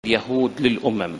اليهود للأمم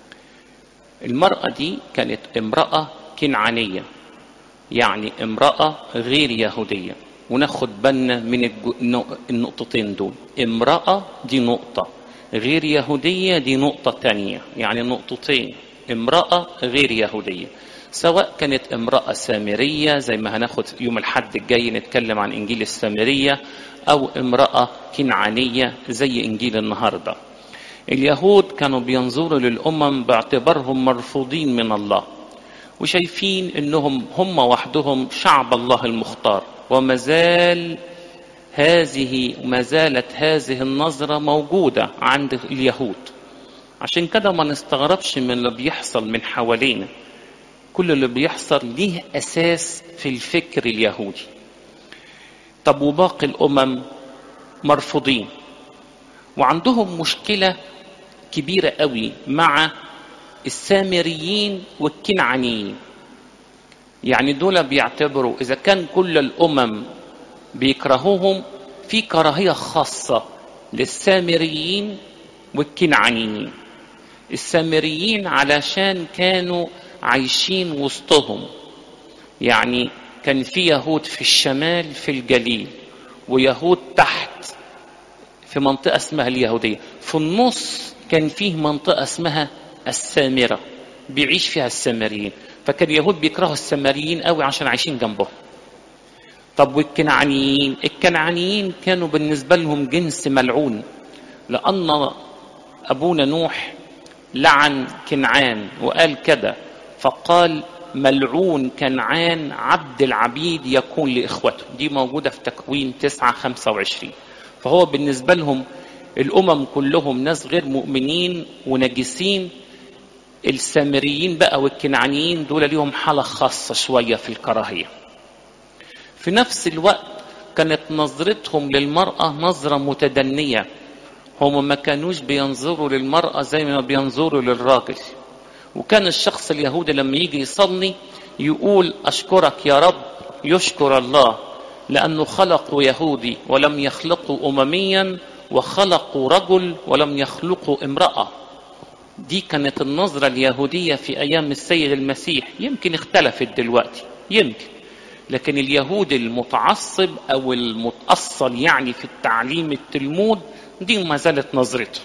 المرأة دي كانت امرأة كنعانية يعني امرأة غير يهودية وناخد بالنا من النقطتين دول امرأة دي نقطة غير يهودية دي نقطة تانية يعني نقطتين امرأة غير يهودية سواء كانت امرأة سامرية زي ما هناخد يوم الحد الجاي نتكلم عن إنجيل السامرية أو امرأة كنعانية زي إنجيل النهاردة اليهود كانوا بينظروا للأمم باعتبارهم مرفوضين من الله وشايفين انهم هم وحدهم شعب الله المختار وما زال هذه ما زالت هذه النظرة موجودة عند اليهود عشان كده ما نستغربش من اللي بيحصل من حوالينا كل اللي بيحصل ليه أساس في الفكر اليهودي طب وباقي الأمم مرفوضين وعندهم مشكلة كبيرة قوي مع السامريين والكنعانيين يعني دول بيعتبروا إذا كان كل الأمم بيكرهوهم في كراهية خاصة للسامريين والكنعانيين السامريين علشان كانوا عايشين وسطهم يعني كان في يهود في الشمال في الجليل ويهود تحت في منطقة اسمها اليهودية في النص كان فيه منطقة اسمها السامرة بيعيش فيها السامريين فكان اليهود بيكرهوا السامريين قوي عشان عايشين جنبهم طب والكنعانيين الكنعانيين كانوا بالنسبة لهم جنس ملعون لأن أبونا نوح لعن كنعان وقال كده فقال ملعون كنعان عبد العبيد يكون لإخوته دي موجودة في تكوين 9 25 فهو بالنسبة لهم الأمم كلهم ناس غير مؤمنين ونجسين السامريين بقى والكنعانيين دول ليهم حالة خاصة شوية في الكراهية في نفس الوقت كانت نظرتهم للمرأة نظرة متدنية هم ما كانوش بينظروا للمرأة زي ما بينظروا للراجل وكان الشخص اليهودي لما يجي يصلي يقول أشكرك يا رب يشكر الله لأنه خلقوا يهودي ولم يخلقوا أمميا وخلقوا رجل ولم يخلقوا امرأة دي كانت النظرة اليهودية في أيام السيد المسيح يمكن اختلفت دلوقتي يمكن لكن اليهود المتعصب أو المتأصل يعني في التعليم التلمود دي ما زالت نظرته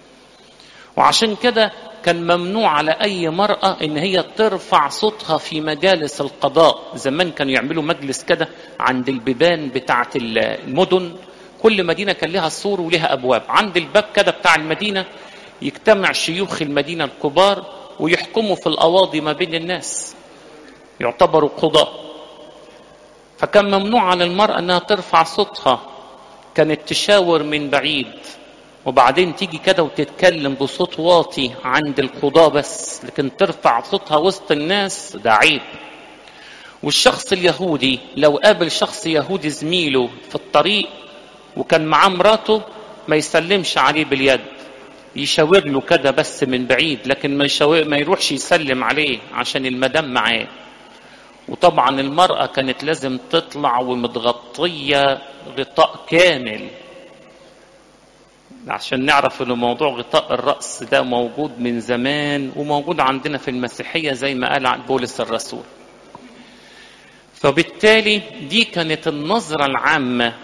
وعشان كده كان ممنوع على أي مرأة إن هي ترفع صوتها في مجالس القضاء زمان كانوا يعملوا مجلس كده عند البيبان بتاعة المدن كل مدينة كان لها سور ولها أبواب عند الباب كده بتاع المدينة يجتمع شيوخ المدينة الكبار ويحكموا في القواضي ما بين الناس يعتبروا قضاء فكان ممنوع على المرأة أنها ترفع صوتها كانت تشاور من بعيد وبعدين تيجي كده وتتكلم بصوت واطي عند القضاة بس لكن ترفع صوتها وسط الناس ده عيب والشخص اليهودي لو قابل شخص يهودي زميله في الطريق وكان معاه مراته ما يسلمش عليه باليد يشاور له كده بس من بعيد لكن ما, يشاور ما يروحش يسلم عليه عشان المدام معاه وطبعا المرأة كانت لازم تطلع ومتغطية غطاء كامل عشان نعرف ان موضوع غطاء الرأس ده موجود من زمان وموجود عندنا في المسيحية زي ما قال بولس الرسول فبالتالي دي كانت النظرة العامة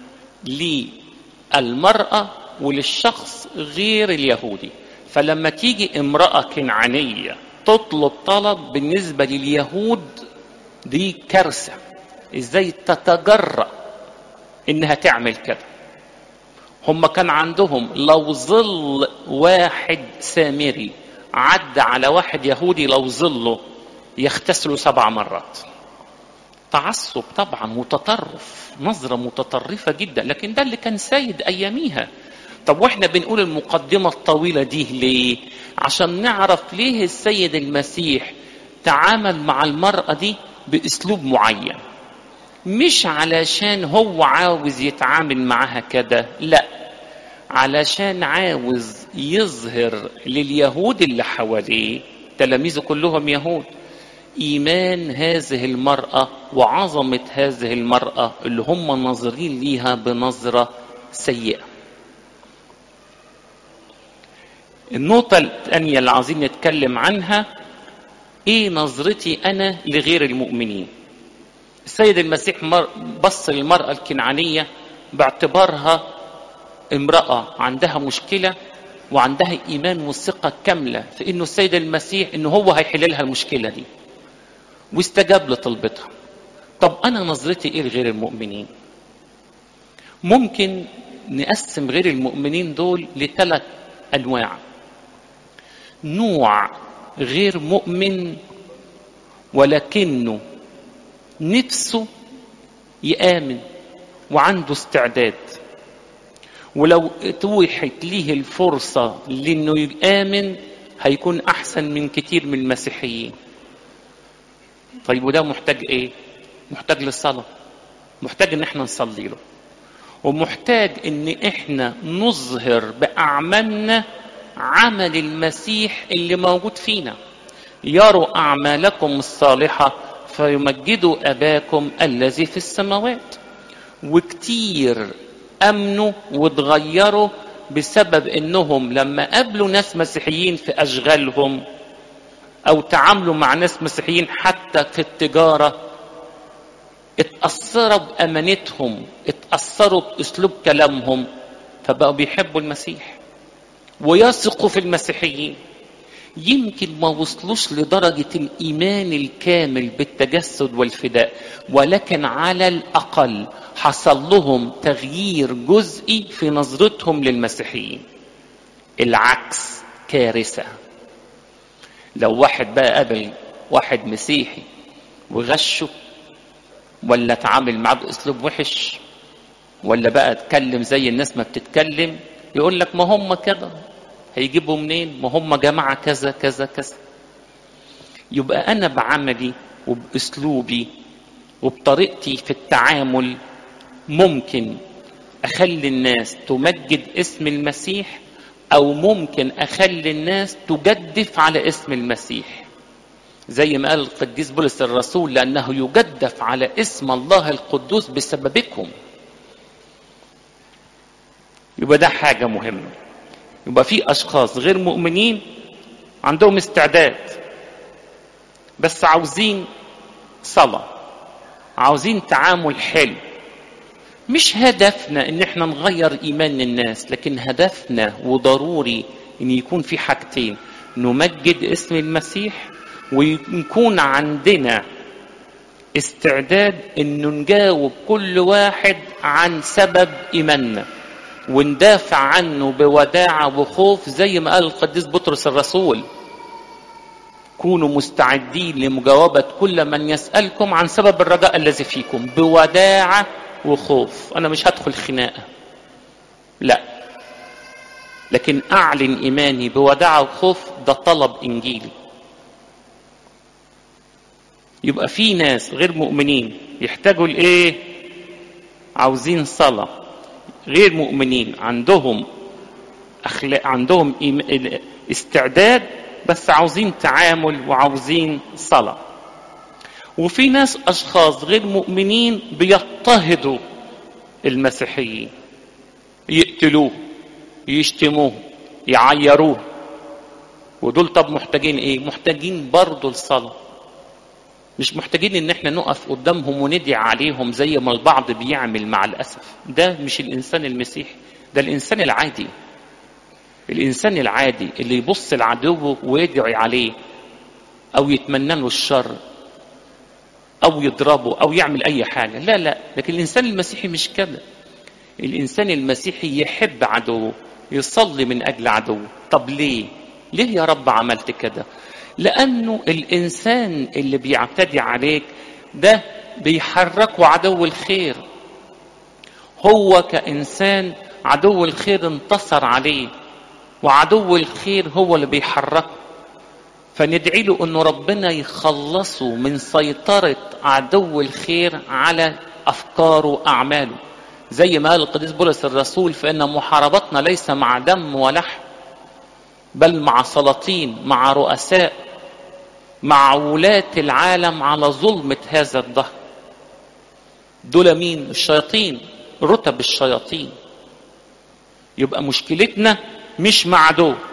للمرأة وللشخص غير اليهودي فلما تيجي امرأة كنعانية تطلب طلب بالنسبة لليهود دي كارثة ازاي تتجرأ انها تعمل كده هم كان عندهم لو ظل واحد سامري عدى على واحد يهودي لو ظله يغتسلوا سبع مرات تعصب طبعا وتطرف نظرة متطرفة جدا لكن ده اللي كان سيد أياميها طب واحنا بنقول المقدمة الطويلة دي ليه عشان نعرف ليه السيد المسيح تعامل مع المرأة دي بأسلوب معين مش علشان هو عاوز يتعامل معاها كده لا علشان عاوز يظهر لليهود اللي حواليه تلاميذه كلهم يهود ايمان هذه المراه وعظمه هذه المراه اللي هم ناظرين ليها بنظره سيئه النقطة الثانية اللي عايزين نتكلم عنها ايه نظرتي انا لغير المؤمنين السيد المسيح بص للمرأة الكنعانية باعتبارها امرأة عندها مشكلة وعندها إيمان وثقة كاملة في إنه السيد المسيح إنه هو هيحل لها المشكلة دي واستجاب لطلبتها طب أنا نظرتي إيه لغير المؤمنين ممكن نقسم غير المؤمنين دول لثلاث أنواع نوع غير مؤمن ولكنه نفسه يآمن وعنده استعداد ولو اتوحت ليه الفرصة لأنه يآمن هيكون أحسن من كتير من المسيحيين طيب وده محتاج إيه؟ محتاج للصلاة محتاج إن إحنا نصلي له ومحتاج إن إحنا نظهر بأعمالنا عمل المسيح اللي موجود فينا يروا أعمالكم الصالحة فيمجدوا أباكم الذي في السماوات وكتير امنوا واتغيروا بسبب انهم لما قابلوا ناس مسيحيين في اشغالهم او تعاملوا مع ناس مسيحيين حتى في التجاره اتاثروا بامانتهم اتاثروا باسلوب كلامهم فبقوا بيحبوا المسيح ويثقوا في المسيحيين يمكن ما وصلوش لدرجة الإيمان الكامل بالتجسد والفداء ولكن على الأقل حصل لهم تغيير جزئي في نظرتهم للمسيحيين العكس كارثة لو واحد بقى قابل واحد مسيحي وغشه ولا اتعامل معاه باسلوب وحش ولا بقى اتكلم زي الناس ما بتتكلم يقول لك ما هم كده هيجيبوا منين ما هم جماعة كذا كذا كذا يبقى أنا بعملي وبأسلوبي وبطريقتي في التعامل ممكن أخلي الناس تمجد اسم المسيح أو ممكن أخلي الناس تجدف على اسم المسيح زي ما قال القديس بولس الرسول لأنه يجدف على اسم الله القدوس بسببكم يبقى ده حاجة مهمة يبقى في اشخاص غير مؤمنين عندهم استعداد بس عاوزين صلاة عاوزين تعامل حلو مش هدفنا ان احنا نغير ايمان الناس لكن هدفنا وضروري ان يكون في حاجتين نمجد اسم المسيح ويكون عندنا استعداد انه نجاوب كل واحد عن سبب ايماننا وندافع عنه بوداعة وخوف زي ما قال القديس بطرس الرسول كونوا مستعدين لمجاوبة كل من يسألكم عن سبب الرجاء الذي فيكم بوداعة وخوف أنا مش هدخل خناقة لا لكن أعلن إيماني بوداعة وخوف ده طلب إنجيلي يبقى في ناس غير مؤمنين يحتاجوا لإيه عاوزين صلاة غير مؤمنين عندهم أخلاق عندهم استعداد بس عاوزين تعامل وعاوزين صلاة وفي ناس أشخاص غير مؤمنين بيضطهدوا المسيحيين يقتلوه يشتموه يعيروه ودول طب محتاجين ايه محتاجين برضه الصلاه مش محتاجين ان احنا نقف قدامهم وندعي عليهم زي ما البعض بيعمل مع الاسف ده مش الانسان المسيحي ده الانسان العادي الانسان العادي اللي يبص لعدوه ويدعي عليه او يتمنى له الشر او يضربه او يعمل اي حاجه لا لا لكن الانسان المسيحي مش كده الانسان المسيحي يحب عدوه يصلي من اجل عدوه طب ليه ليه يا رب عملت كده لانه الانسان اللي بيعتدي عليك ده بيحركه عدو الخير هو كانسان عدو الخير انتصر عليه وعدو الخير هو اللي بيحركه فندعي له انه ربنا يخلصه من سيطرة عدو الخير على افكاره واعماله زي ما قال القديس بولس الرسول فان محاربتنا ليس مع دم ولحم بل مع سلاطين مع رؤساء مع ولاة العالم على ظلمة هذا الدهر دول مين الشياطين رتب الشياطين يبقى مشكلتنا مش مع دول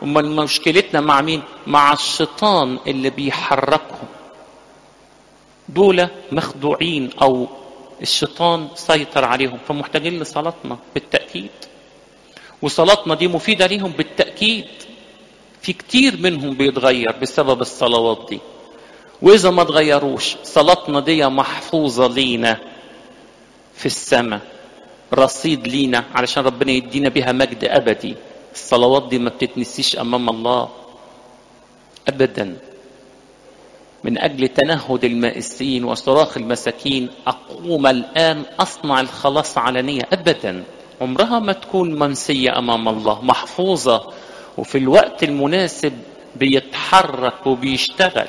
امال مشكلتنا مع مين مع الشيطان اللي بيحركهم دول مخدوعين او الشيطان سيطر عليهم فمحتاجين لصلاتنا بالتاكيد وصلاتنا دي مفيده ليهم بالتاكيد في كتير منهم بيتغير بسبب الصلوات دي واذا ما تغيروش صلاتنا دي محفوظه لينا في السماء رصيد لينا علشان ربنا يدينا بها مجد ابدي الصلوات دي ما بتتنسيش امام الله ابدا من اجل تنهد المائسين وصراخ المساكين اقوم الان اصنع الخلاص علنيه ابدا عمرها ما تكون منسيه امام الله محفوظه وفي الوقت المناسب بيتحرك وبيشتغل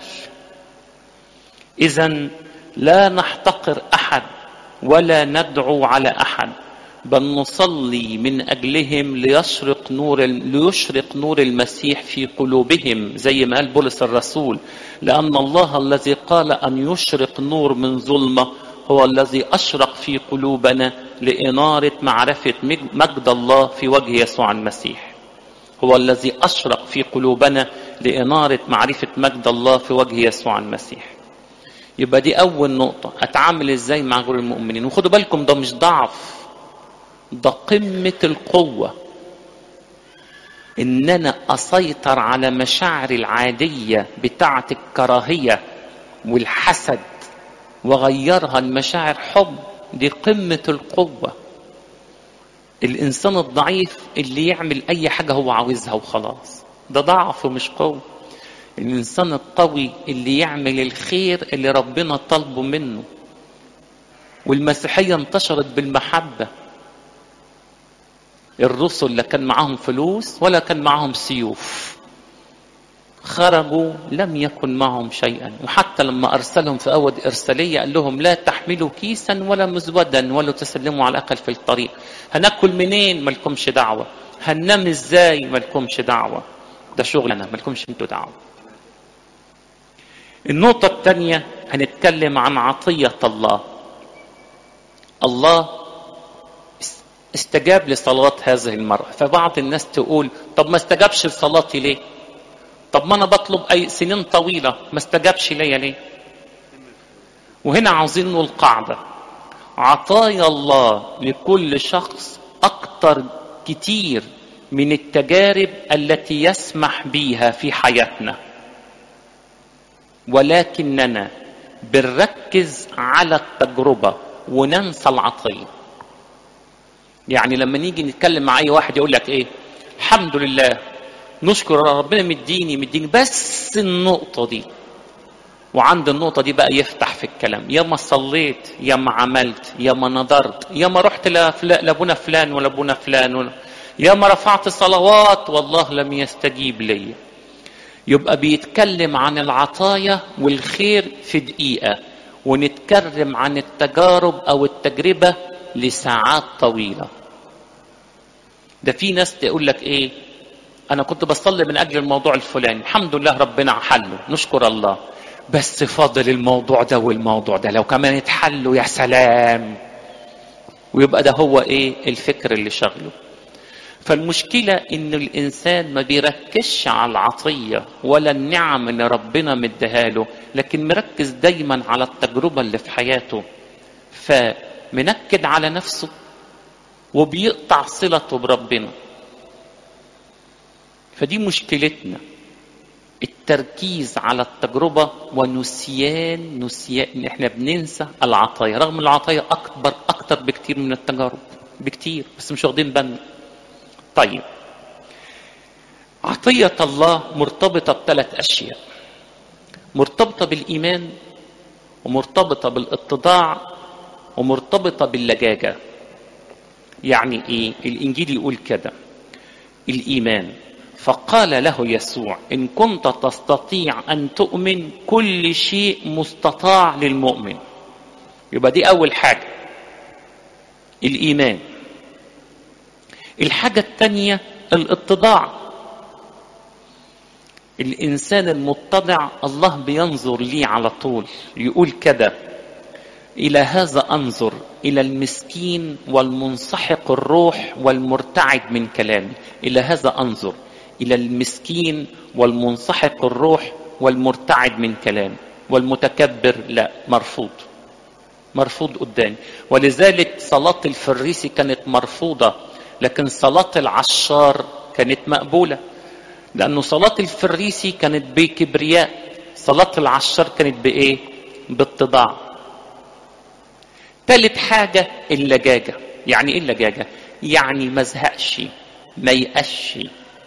اذا لا نحتقر احد ولا ندعو على احد بل نصلي من اجلهم ليشرق نور ليشرق نور المسيح في قلوبهم زي ما قال بولس الرسول لان الله الذي قال ان يشرق نور من ظلمه هو الذي اشرق في قلوبنا لاناره معرفه مجد الله في وجه يسوع المسيح هو الذي اشرق في قلوبنا لاناره معرفه مجد الله في وجه يسوع المسيح يبقى دي اول نقطه اتعامل ازاي مع غير المؤمنين وخدوا بالكم ده مش ضعف ده قمة القوة إن أنا أسيطر على مشاعري العادية بتاعة الكراهية والحسد وغيرها لمشاعر حب دي قمة القوة الإنسان الضعيف اللي يعمل أي حاجة هو عاوزها وخلاص ده ضعف مش قوة الإنسان القوي اللي يعمل الخير اللي ربنا طلبه منه والمسيحية انتشرت بالمحبة الرسل لا كان معاهم فلوس ولا كان معاهم سيوف خرجوا لم يكن معهم شيئا وحتى لما ارسلهم في اول ارساليه قال لهم لا تحملوا كيسا ولا مزودا ولا تسلموا على الاقل في الطريق هناكل منين مالكمش دعوه هننام ازاي مالكمش دعوه ده شغلنا مالكمش انتوا دعوه النقطه الثانيه هنتكلم عن عطيه الله الله استجاب لصلاة هذه المرأة فبعض الناس تقول طب ما استجابش لصلاتي ليه طب ما انا بطلب اي سنين طويلة ما استجابش ليا ليه وهنا عاوزين نقول قاعدة عطايا الله لكل شخص اكتر كتير من التجارب التي يسمح بها في حياتنا ولكننا بنركز على التجربة وننسى العطيه يعني لما نيجي نتكلم مع اي واحد يقول لك ايه الحمد لله نشكر ربنا مديني مديني بس النقطه دي وعند النقطه دي بقى يفتح في الكلام يا ما صليت يا ما عملت يا ما نظرت يا ما رحت لابونا فلان ولا ابونا فلان ولا يا ما رفعت صلوات والله لم يستجيب لي يبقى بيتكلم عن العطايا والخير في دقيقه ونتكلم عن التجارب او التجربه لساعات طويلة ده في ناس تقول لك ايه انا كنت بصلي من اجل الموضوع الفلاني الحمد لله ربنا حله نشكر الله بس فاضل الموضوع ده والموضوع ده لو كمان اتحلوا يا سلام ويبقى ده هو ايه الفكر اللي شغله فالمشكلة ان الانسان ما بيركزش على العطية ولا النعم اللي ربنا مديها له لكن مركز دايما على التجربة اللي في حياته ف منكد على نفسه وبيقطع صلته بربنا فدي مشكلتنا التركيز على التجربة ونسيان نسيان احنا بننسى العطايا رغم العطايا اكبر اكتر بكتير من التجارب بكتير بس مش واخدين بالنا طيب عطية الله مرتبطة بثلاث أشياء مرتبطة بالإيمان ومرتبطة بالاتضاع ومرتبطة باللجاجة يعني ايه الانجيل يقول كده الايمان فقال له يسوع ان كنت تستطيع ان تؤمن كل شيء مستطاع للمؤمن يبقى دي اول حاجه الايمان الحاجه الثانيه الاتضاع الانسان المتضع الله بينظر ليه على طول يقول كده الى هذا انظر الى المسكين والمنسحق الروح والمرتعد من كلامي الى هذا انظر الى المسكين والمنسحق الروح والمرتعد من كلام والمتكبر لا مرفوض مرفوض قدامي ولذلك صلاة الفريسي كانت مرفوضة لكن صلاة العشار كانت مقبولة لأنه صلاة الفريسي كانت بكبرياء صلاة العشار كانت بإيه؟ باتضاع تالت حاجة اللجاجة يعني إيه اللجاجة؟ يعني ما ازهقش ما يقش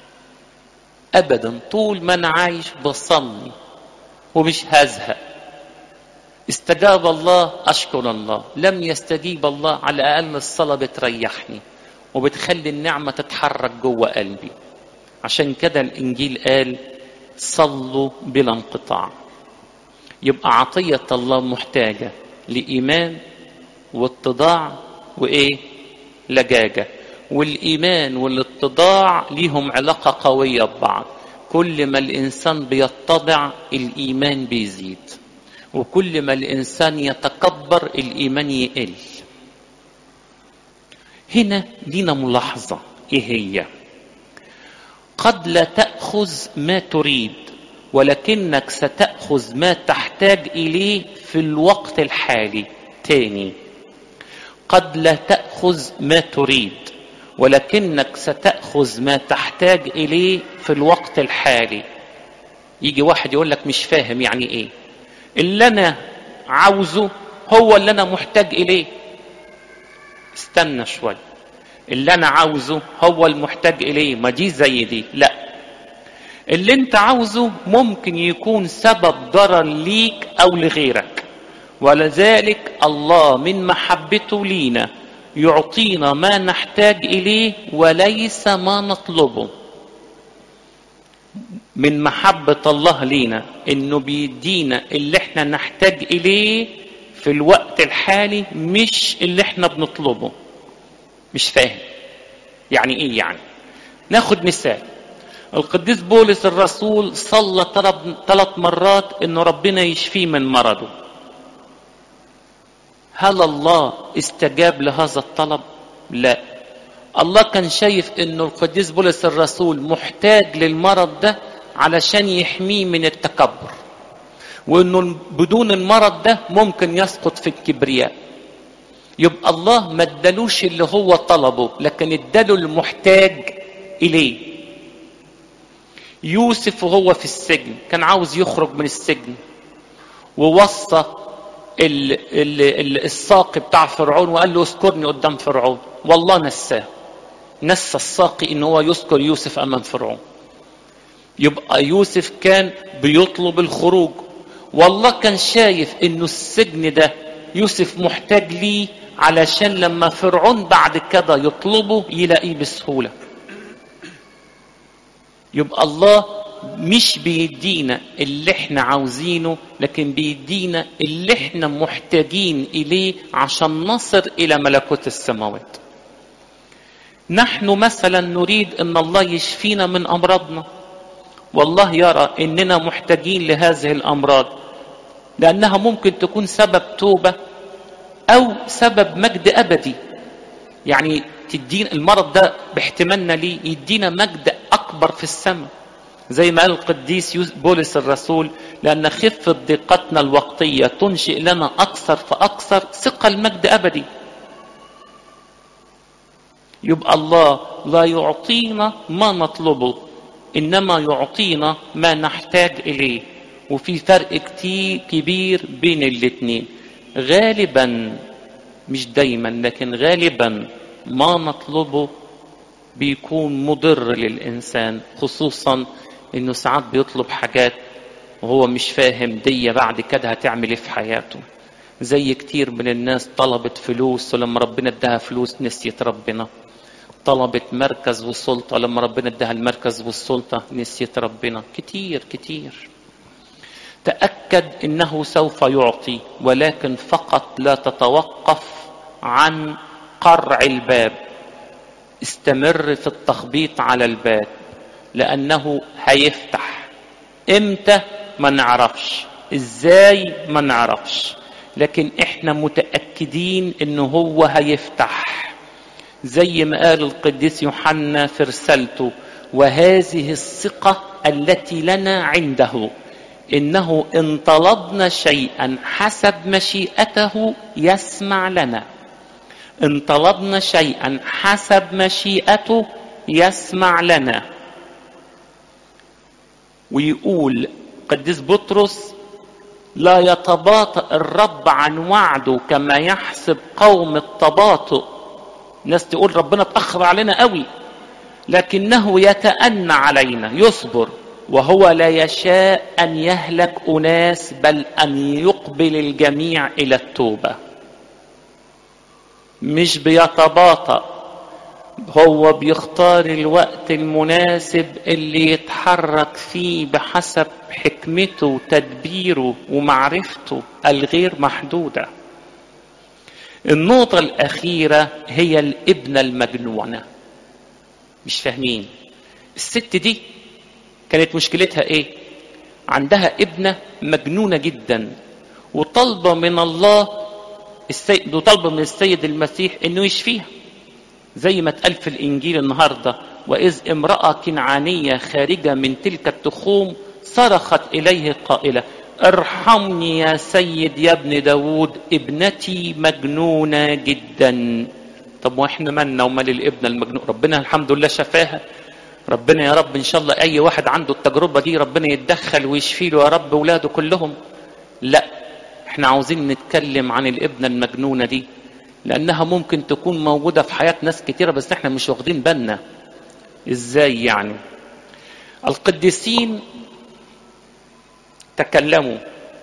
أبدا طول ما أنا عايش بصلي ومش هزهق استجاب الله أشكر الله لم يستجيب الله على الأقل الصلاة بتريحني وبتخلي النعمة تتحرك جوه قلبي عشان كده الإنجيل قال صلوا بلا انقطاع يبقى عطية الله محتاجة لإيمان واتضاع وإيه لجاجة والإيمان والاتضاع ليهم علاقة قوية ببعض كل ما الإنسان بيتضع الإيمان بيزيد وكل ما الإنسان يتكبر الإيمان يقل هنا لينا ملاحظة إيه هي قد لا تأخذ ما تريد ولكنك ستأخذ ما تحتاج إليه في الوقت الحالي تاني قد لا تأخذ ما تريد ولكنك ستأخذ ما تحتاج إليه في الوقت الحالي يجي واحد يقول لك مش فاهم يعني إيه اللي أنا عاوزه هو اللي أنا محتاج إليه استنى شوي اللي أنا عاوزه هو المحتاج إليه ما دي زي دي لا اللي انت عاوزه ممكن يكون سبب ضرر ليك او لغيرك ولذلك الله من محبته لينا يعطينا ما نحتاج اليه وليس ما نطلبه من محبة الله لينا انه بيدينا اللي احنا نحتاج اليه في الوقت الحالي مش اللي احنا بنطلبه مش فاهم يعني ايه يعني ناخد مثال القديس بولس الرسول صلى ثلاث مرات ان ربنا يشفيه من مرضه هل الله استجاب لهذا الطلب لا الله كان شايف انه القديس بولس الرسول محتاج للمرض ده علشان يحميه من التكبر وانه بدون المرض ده ممكن يسقط في الكبرياء يبقى الله ما ادالوش اللي هو طلبه لكن اداله المحتاج اليه يوسف وهو في السجن كان عاوز يخرج من السجن ووصى ال ال ال الساقي بتاع فرعون وقال له اذكرني قدام فرعون والله نساه نسى الساقي ان هو يذكر يوسف امام فرعون يبقى يوسف كان بيطلب الخروج والله كان شايف انه السجن ده يوسف محتاج ليه علشان لما فرعون بعد كده يطلبه يلاقيه بسهوله يبقى الله مش بيدينا اللي احنا عاوزينه لكن بيدينا اللي احنا محتاجين اليه عشان نصل الى ملكوت السماوات نحن مثلا نريد ان الله يشفينا من امراضنا والله يرى اننا محتاجين لهذه الامراض لانها ممكن تكون سبب توبه او سبب مجد ابدي يعني تدين المرض ده باحتمالنا ليه يدينا مجد اكبر في السماء زي ما قال القديس بولس الرسول لان خفه ضيقتنا الوقتيه تنشئ لنا اكثر فاكثر ثقه المجد ابدي يبقى الله لا يعطينا ما نطلبه انما يعطينا ما نحتاج اليه وفي فرق كتير كبير بين الاتنين غالبا مش دايما لكن غالبا ما نطلبه بيكون مضر للإنسان خصوصا إنه ساعات بيطلب حاجات وهو مش فاهم دي بعد كده هتعمل إيه في حياته زي كتير من الناس طلبت فلوس ولما ربنا اداها فلوس نسيت ربنا طلبت مركز وسلطة لما ربنا اداها المركز والسلطة نسيت ربنا كتير كتير تأكد إنه سوف يعطي ولكن فقط لا تتوقف عن قرع الباب استمر في التخبيط على الباب لأنه هيفتح امتى ما نعرفش ازاي ما نعرفش لكن احنا متأكدين انه هو هيفتح زي ما قال القديس يوحنا في رسالته وهذه الثقة التي لنا عنده إنه إن طلبنا شيئا حسب مشيئته يسمع لنا إن طلبنا شيئا حسب مشيئته يسمع لنا ويقول قديس بطرس لا يتباطأ الرب عن وعده كما يحسب قوم التباطؤ ناس تقول ربنا اتأخر علينا قوي لكنه يتأنى علينا يصبر وهو لا يشاء أن يهلك أناس بل أن يقبل الجميع إلى التوبة مش بيتباطأ هو بيختار الوقت المناسب اللي يتحرك فيه بحسب حكمته وتدبيره ومعرفته الغير محدودة النقطة الأخيرة هي الابنة المجنونة مش فاهمين الست دي كانت مشكلتها ايه عندها ابنة مجنونة جدا وطالبة من الله السيد وطالبة من السيد المسيح انه يشفيها زي ما اتقال في الانجيل النهارده واذ امراه كنعانيه خارجه من تلك التخوم صرخت اليه قائله ارحمني يا سيد يا ابن داود ابنتي مجنونه جدا طب واحنا مالنا ومال الابنه المجنون ربنا الحمد لله شفاها ربنا يا رب ان شاء الله اي واحد عنده التجربه دي ربنا يتدخل ويشفي له يا رب اولاده كلهم لا احنا عاوزين نتكلم عن الابنه المجنونه دي لانها ممكن تكون موجوده في حياه ناس كتيره بس احنا مش واخدين بالنا ازاي يعني القديسين تكلموا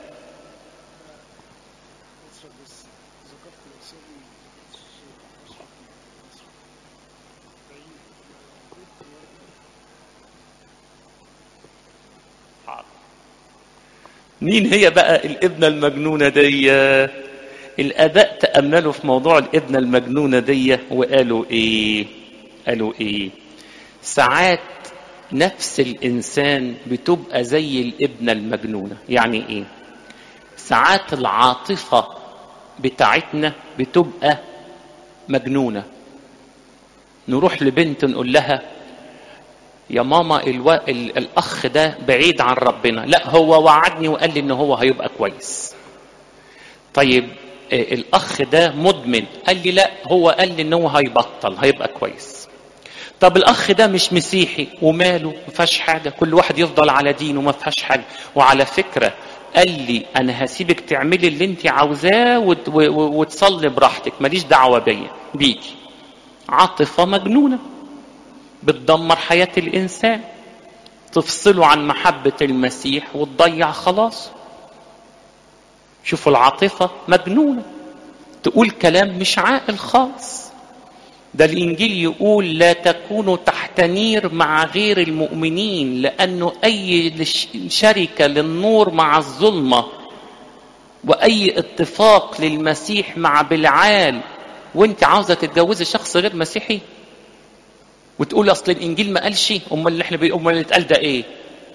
مين هي بقى الابنه المجنونه دي الاباء تاملوا في موضوع الابنه المجنونه دي وقالوا ايه قالوا ايه ساعات نفس الانسان بتبقى زي الابنه المجنونه يعني ايه ساعات العاطفه بتاعتنا بتبقى مجنونه نروح لبنت نقول لها يا ماما الو... ال... الاخ ده بعيد عن ربنا لا هو وعدني وقال لي ان هو هيبقى كويس طيب الاخ ده مدمن قال لي لا هو قال لي ان هو هيبطل هيبقى كويس طب الاخ ده مش مسيحي وماله ما فيهاش حاجه كل واحد يفضل على دينه ما فيهاش حاجه وعلى فكره قال لي انا هسيبك تعملي اللي انت عاوزاه وت... و... وتصلي براحتك ماليش دعوه بيا بيكي عاطفه مجنونه بتدمر حياه الانسان تفصله عن محبه المسيح وتضيع خلاص شوفوا العاطفة مجنونة تقول كلام مش عاقل خالص ده الإنجيل يقول لا تكونوا تحت نير مع غير المؤمنين لأنه أي شركة للنور مع الظلمة وأي اتفاق للمسيح مع بلعال وانت عاوزة تتجوزي شخص غير مسيحي وتقول أصل الإنجيل ما قالش أمال اللي احنا أمال اللي اتقال ده إيه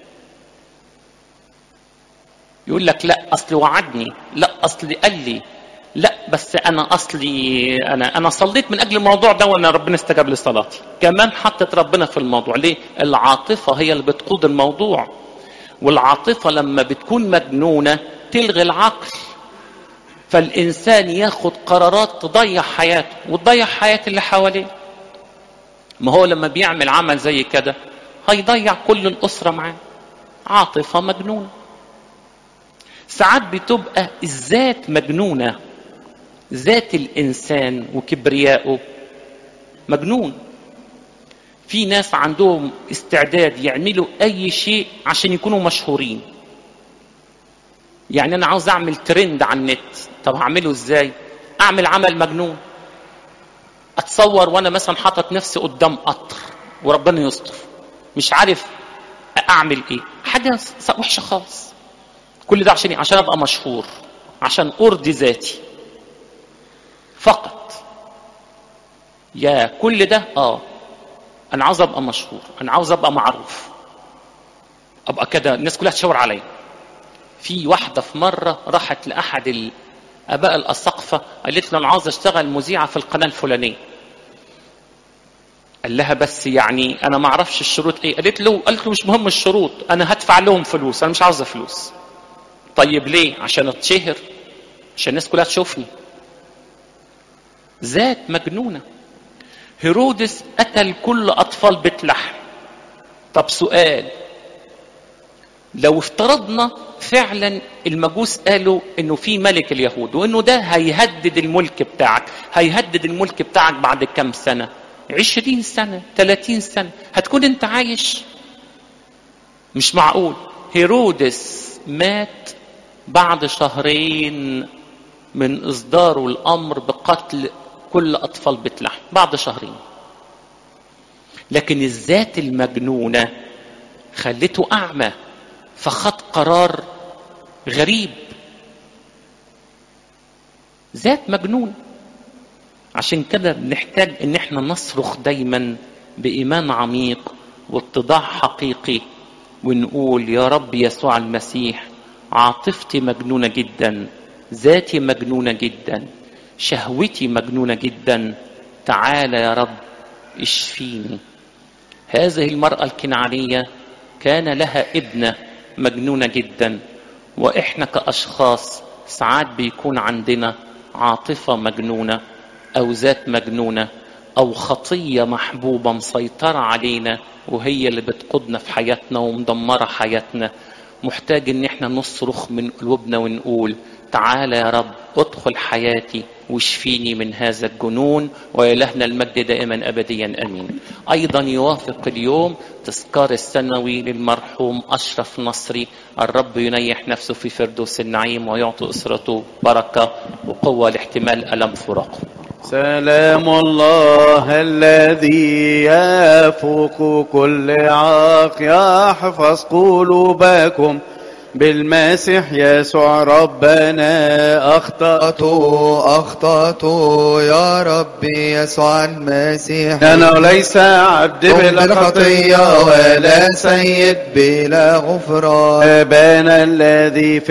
يقول لك لا اصل وعدني لا اصل قال لي لا بس انا اصلي انا انا صليت من اجل الموضوع ده وانا ربنا استجاب لصلاتي كمان حطت ربنا في الموضوع ليه العاطفه هي اللي بتقود الموضوع والعاطفه لما بتكون مجنونه تلغي العقل فالانسان ياخد قرارات تضيع حياته وتضيع حياه اللي حواليه ما هو لما بيعمل عمل زي كده هيضيع كل الاسره معاه عاطفه مجنونه ساعات بتبقى الذات مجنونه ذات الانسان وكبريائه مجنون في ناس عندهم استعداد يعملوا اي شيء عشان يكونوا مشهورين يعني انا عاوز اعمل ترند على النت طب هعمله ازاي اعمل عمل مجنون اتصور وانا مثلا حاطط نفسي قدام قطر وربنا يستر مش عارف اعمل ايه حاجه وحشه خالص كل ده عشان عشان ابقى مشهور عشان ارضي ذاتي فقط يا كل ده اه انا عاوز ابقى مشهور انا عاوز ابقى معروف ابقى كده الناس كلها تشاور عليا في واحده في مره راحت لاحد الاباء الاساقفه قالت له انا عاوز اشتغل مذيعه في القناه الفلانيه قال لها بس يعني انا ما اعرفش الشروط ايه قالت له قالت له مش مهم الشروط انا هدفع لهم فلوس انا مش عاوزه فلوس طيب ليه عشان اتشهر عشان الناس كلها تشوفني ذات مجنونه هيرودس قتل كل اطفال بيت لحم طب سؤال لو افترضنا فعلا المجوس قالوا انه في ملك اليهود وانه ده هيهدد الملك بتاعك هيهدد الملك بتاعك بعد كم سنه عشرين سنه ثلاثين سنه هتكون انت عايش مش معقول هيرودس مات بعد شهرين من اصداره الامر بقتل كل اطفال بيت لحم بعد شهرين لكن الذات المجنونه خلته اعمى فخد قرار غريب ذات مجنون عشان كده بنحتاج ان احنا نصرخ دايما بايمان عميق واتضاع حقيقي ونقول يا رب يسوع المسيح عاطفتي مجنونه جدا ذاتي مجنونه جدا شهوتي مجنونه جدا تعال يا رب اشفيني هذه المراه الكنعانيه كان لها ابنه مجنونه جدا واحنا كاشخاص ساعات بيكون عندنا عاطفه مجنونه او ذات مجنونه او خطيه محبوبه مسيطره علينا وهي اللي بتقودنا في حياتنا ومدمره حياتنا محتاج ان احنا نصرخ من قلوبنا ونقول تعالى يا رب ادخل حياتي واشفيني من هذا الجنون وإلهنا المجد دائما أبديا أمين أيضا يوافق اليوم تذكار السنوي للمرحوم أشرف نصري الرب ينيح نفسه في فردوس النعيم ويعطي أسرته بركة وقوة لاحتمال ألم فراقه سلام الله الذي يفوق كل عاق يحفظ قلوبكم بالمسيح يسوع ربنا أخطأت أخطأت يا ربي يسوع المسيح أنا ليس عبد بلا بلا خطية خطية ولا سيد بلا غفران أبانا الذي في